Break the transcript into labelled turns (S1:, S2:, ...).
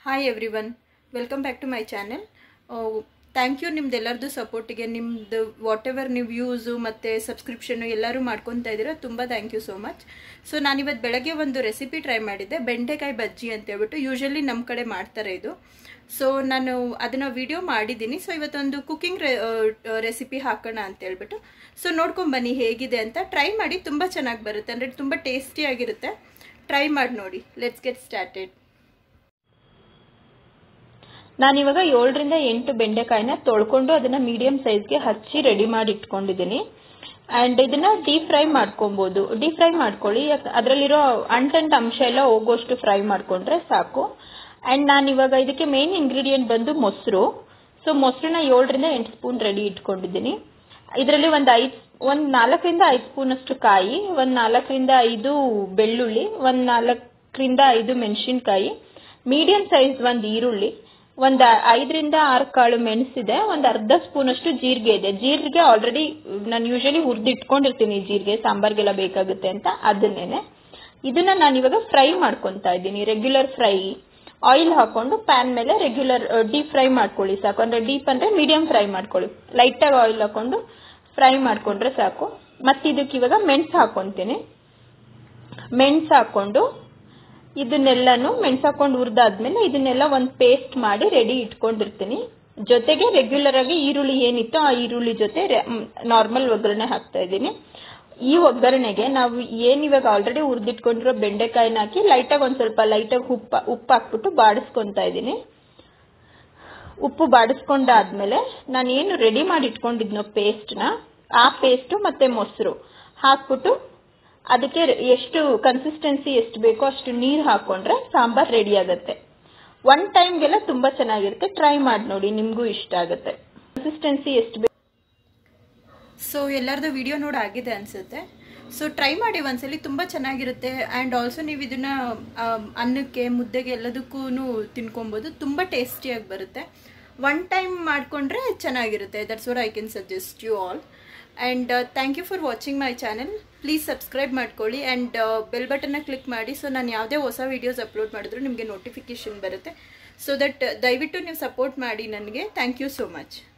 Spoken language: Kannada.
S1: hi everyone welcome back to my channel thank you ನಿಮ್ದು ಎಲ್ಲರದ್ದು ಸಪೋರ್ಟಿಗೆ ನಿಮ್ಮದು ವಾಟ್ ಎವರ್ ನೀವು ವ್ಯೂಸು ಮತ್ತು ಸಬ್ಸ್ಕ್ರಿಪ್ಷನ್ನು ಎಲ್ಲರೂ ಮಾಡ್ಕೊತಾ ಇದ್ದೀರಾ ತುಂಬ thank you so much so ನಾನಿವತ್ತು ಬೆಳಗ್ಗೆ ಒಂದು ರೆಸಿಪಿ ಟ್ರೈ ಮಾಡಿದ್ದೆ ಬೆಂಡೆಕಾಯಿ ಬಜ್ಜಿ ಅಂತ ಹೇಳ್ಬಿಟ್ಟು ಯೂಶಲಿ ನಮ್ಮ ಕಡೆ ಮಾಡ್ತಾರೆ ಇದು ಸೊ ನಾನು ಅದನ್ನು ವಿಡಿಯೋ ಮಾಡಿದ್ದೀನಿ ಸೊ ಇವತ್ತೊಂದು ಕುಕಿಂಗ್ ರೆಸಿಪಿ ಹಾಕೋಣ ಅಂತ ಹೇಳ್ಬಿಟ್ಟು ಸೊ ನೋಡ್ಕೊಂಬನ್ನಿ ಹೇಗಿದೆ ಅಂತ ಟ್ರೈ ಮಾಡಿ ತುಂಬ ಚೆನ್ನಾಗಿ ಬರುತ್ತೆ ಅಂದರೆ ತುಂಬ ಟೇಸ್ಟಿಯಾಗಿರುತ್ತೆ ಟ್ರೈ ಮಾಡಿ ನೋಡಿ ಲೆಟ್ಸ್ ಗೆಟ್ ಸ್ಟಾರ್ಟೆಡ್
S2: ನಾನಿವಾಗ ಏಳರಿಂದ ಎಂಟು ಬೆಂಡೆಕಾಯಿನ ತೊಳ್ಕೊಂಡು ಅದನ್ನ ಮೀಡಿಯಂ ಸೈಜ್ಗೆ ಹಚ್ಚಿ ರೆಡಿ ಮಾಡಿ ಇಟ್ಕೊಂಡಿದ್ದೀನಿ ಆ್ಯಂಡ್ ಇದನ್ನ ಡೀಪ್ ಫ್ರೈ ಮಾಡ್ಕೊಬೋದು ಡೀಪ್ ಫ್ರೈ ಮಾಡ್ಕೊಳ್ಳಿ ಅದರಲ್ಲಿರೋ ಅಂಟಂಟ್ ಅಂಶ ಎಲ್ಲ ಹೋಗೋಷ್ಟು ಫ್ರೈ ಮಾಡ್ಕೊಂಡ್ರೆ ಸಾಕು ಆ್ಯಂಡ್ ನಾನು ಇವಾಗ ಇದಕ್ಕೆ ಮೇನ್ ಇಂಗ್ರೀಡಿಯೆಂಟ್ ಬಂದು ಮೊಸರು ಸೊ ಮೊಸರನ್ನ ಏಳರಿಂದ ಎಂಟು ಸ್ಪೂನ್ ರೆಡಿ ಇಟ್ಕೊಂಡಿದ್ದೀನಿ ಇದರಲ್ಲಿ ಒಂದು ಐದು ಒಂದು ನಾಲ್ಕರಿಂದ ಐದು ಸ್ಪೂನ್ ಅಷ್ಟು ಕಾಯಿ ಒಂದು ನಾಲ್ಕರಿಂದ ಐದು ಬೆಳ್ಳುಳ್ಳಿ ಒಂದು ನಾಲ್ಕರಿಂದ ಐದು ಮೆಣಸಿನ್ಕಾಯಿ ಮೀಡಿಯಂ ಸೈಜ್ ಒಂದು ಈರುಳ್ಳಿ ಒಂದು ಐದರಿಂದ ಆರು ಕಾಳು ಮೆಣಸಿದೆ ಒಂದು ಅರ್ಧ ಸ್ಪೂನ್ ಅಷ್ಟು ಜೀರಿಗೆ ಇದೆ ಜೀರಿಗೆ ಆಲ್ರೆಡಿ ನಾನು ಯೂಶಲಿ ಹುರಿದು ಇಟ್ಕೊಂಡಿರ್ತೀನಿ ಜೀರಿಗೆ ಸಾಂಬಾರ್ಗೆಲ್ಲ ಬೇಕಾಗುತ್ತೆ ಅಂತ ಅದನ್ನೇನೆ ಇದನ್ನ ನಾನು ಇವಾಗ ಫ್ರೈ ಮಾಡ್ಕೊತಾ ಇದ್ದೀನಿ ರೆಗ್ಯುಲರ್ ಫ್ರೈ ಆಯಿಲ್ ಹಾಕೊಂಡು ಪ್ಯಾನ್ ಮೇಲೆ ರೆಗ್ಯುಲರ್ ಡೀಪ್ ಫ್ರೈ ಮಾಡ್ಕೊಳ್ಳಿ ಸಾಕು ಅಂದ್ರೆ ಡೀಪ್ ಅಂದ್ರೆ ಮೀಡಿಯಂ ಫ್ರೈ ಮಾಡ್ಕೊಳ್ಳಿ ಲೈಟಾಗಿ ಆಯಿಲ್ ಹಾಕೊಂಡು ಫ್ರೈ ಮಾಡ್ಕೊಂಡ್ರೆ ಸಾಕು ಮತ್ತೆ ಇದಕ್ಕೆ ಇವಾಗ ಮೆಣಸು ಹಾಕೊಂತೀನಿ ಮೆಣಸು ಹಾಕೊಂಡು ಇದನ್ನೆಲ್ಲನು ಮೆಣಸು ಹಾಕೊಂಡು ಹುರಿದಾದ್ಮೇಲೆ ಇದನ್ನೆಲ್ಲ ಒಂದು ಪೇಸ್ಟ್ ಮಾಡಿ ರೆಡಿ ಇಟ್ಕೊಂಡಿರ್ತೀನಿ ಜೊತೆಗೆ ರೆಗ್ಯುಲರ್ ಆಗಿ ಈರುಳ್ಳಿ ಏನಿತ್ತು ಆ ಈರುಳ್ಳಿ ಜೊತೆ ನಾರ್ಮಲ್ ಒಗ್ಗರಣೆ ಹಾಕ್ತಾ ಇದ್ದೀನಿ ಈ ಒಗ್ಗರಣೆಗೆ ನಾವು ಏನ್ ಇವಾಗ ಆಲ್ರೆಡಿ ಹುರಿದಿಟ್ಕೊಂಡಿರೋ ಬೆಂಡೆಕಾಯಿನ ಹಾಕಿ ಲೈಟಾಗಿ ಒಂದ್ ಸ್ವಲ್ಪ ಲೈಟಾಗಿ ಉಪ್ಪು ಉಪ್ಪು ಹಾಕ್ಬಿಟ್ಟು ಬಾಡಿಸ್ಕೊಂತಾ ಇದ್ದೀನಿ ಉಪ್ಪು ಬಾಡಿಸ್ಕೊಂಡಾದ್ಮೇಲೆ ನಾನು ಏನು ರೆಡಿ ಮಾಡಿ ಇಟ್ಕೊಂಡಿದ್ನೋ ಪೇಸ್ಟ್ನ ಆ ಪೇಸ್ಟು ಮತ್ತೆ ಮೊಸರು ಹಾಕ್ಬಿಟ್ಟು ಅದಕ್ಕೆ ಎಷ್ಟು ಕನ್ಸಿಸ್ಟೆನ್ಸಿ ಎಷ್ಟು ಬೇಕೋ ಅಷ್ಟು ನೀರು ಹಾಕೊಂಡ್ರೆ ಸಾಂಬಾರ್ ರೆಡಿ ಆಗುತ್ತೆ ಒನ್ ಟೈಮ್ಗೆಲ್ಲ ತುಂಬಾ ಚೆನ್ನಾಗಿರುತ್ತೆ ಟ್ರೈ ಮಾಡಿ ನೋಡಿ ನಿಮಗೂ ಇಷ್ಟ ಆಗುತ್ತೆ ಕನ್ಸಿಸ್ಟೆನ್ಸಿ ಎಷ್ಟು ಬೇಕು
S1: ಸೊ ಎಲ್ಲರದ್ದು ವಿಡಿಯೋ ನೋಡಿ ಆಗಿದೆ ಅನಿಸುತ್ತೆ ಸೊ ಟ್ರೈ ಮಾಡಿ ಒಂದ್ಸಲಿ ತುಂಬ ಚೆನ್ನಾಗಿರುತ್ತೆ ಆ್ಯಂಡ್ ಆಲ್ಸೋ ನೀವು ಇದನ್ನ ಅನ್ನಕ್ಕೆ ಮುದ್ದೆಗೆ ಎಲ್ಲದಕ್ಕೂ ತಿನ್ಕೊಬೋದು ತುಂಬ ಟೇಸ್ಟಿಯಾಗಿ ಬರುತ್ತೆ ಒನ್ ಟೈಮ್ ಮಾಡಿಕೊಂಡ್ರೆ ಚೆನ್ನಾಗಿರುತ್ತೆ that's what I can suggest you all and thank you for watching my channel please subscribe ಮಾಡ್ಕೊಳ್ಳಿ ಆ್ಯಂಡ್ ಬೆಲ್ ಬಟನ್ನ ಕ್ಲಿಕ್ ಮಾಡಿ ಸೊ ನಾನು ಯಾವುದೇ ಹೊಸ ವೀಡಿಯೋಸ್ ಅಪ್ಲೋಡ್ ಮಾಡಿದ್ರು ನಿಮಗೆ ನೋಟಿಫಿಕೇಶನ್ ಬರುತ್ತೆ ಸೊ ದಟ್ ದಯವಿಟ್ಟು ನೀವು ಸಪೋರ್ಟ್ ಮಾಡಿ ನನಗೆ ಥ್ಯಾಂಕ್ ಯು ಸೋ ಮಚ್